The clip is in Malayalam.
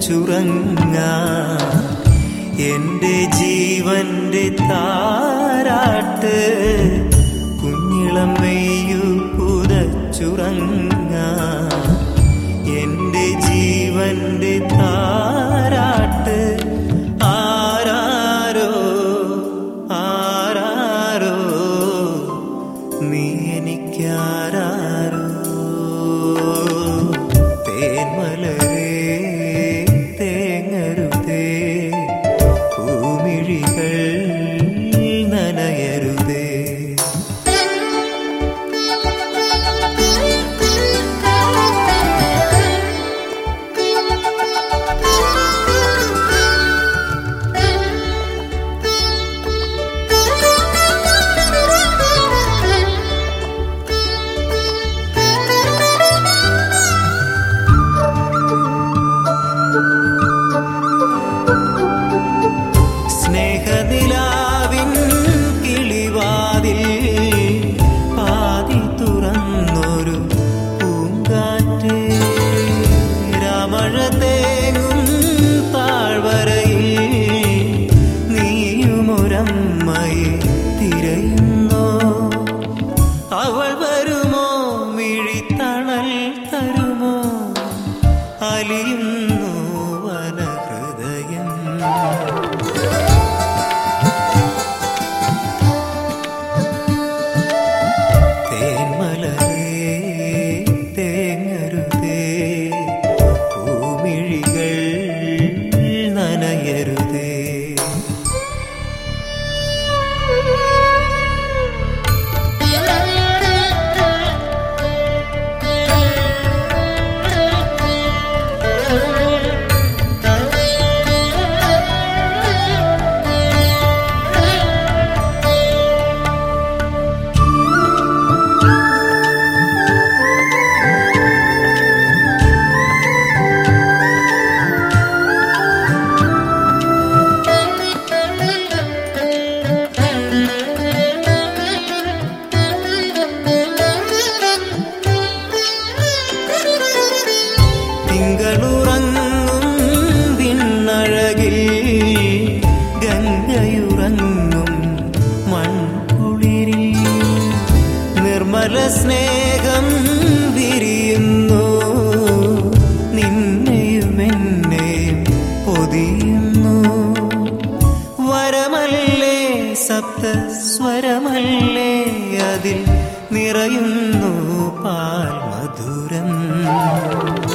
പുതച്ചുറങ്ങ എന്റെ ജീവന്റെ താരാട്ട് കുഞ്ഞിളം മെയ്യു പുതച്ചുറങ്ങ എന്റെ ജീവന്റെ താരാട്ട് ആരാരോ ആരാരോ നീ എനിക്കാരാരോ തേന്മലരേ തേങ്ങരുതേ ഭൂമിഴികൾ നനയരുതേ സ്നേഹനിലാവിൻ കിളിവാതിൽ പാതി തുറന്നൊരു പൂങ്കാറ്റ് രാമഴ തേങ്ങും താഴ്വരയിൽ നീയുമൊരമ്മയെ തിരയുന്നോ അവൾ വരുമോ മിഴിത്തണൽ തരുമോ അലിയുന്നു വനഹൃദയം തേന്മലരേ തേങ്ങരുതേ ഭൂമിഴികൾ നനയരുതേ തിങ്കളുറങ്ങും വിണ്ണഴകിൽ ഗംഗയുറങ്ങും മൺകുളിരിൽ നിർമ്മല സ്നേഹം വിരിയുന്നു നിന്നെയും എന്നെയും പൊതിയുന്നു വരമല്ലേ സപ്തസ്വരമല്ലേ അതിൽ നിറയുന്നു പാൽ മധുരം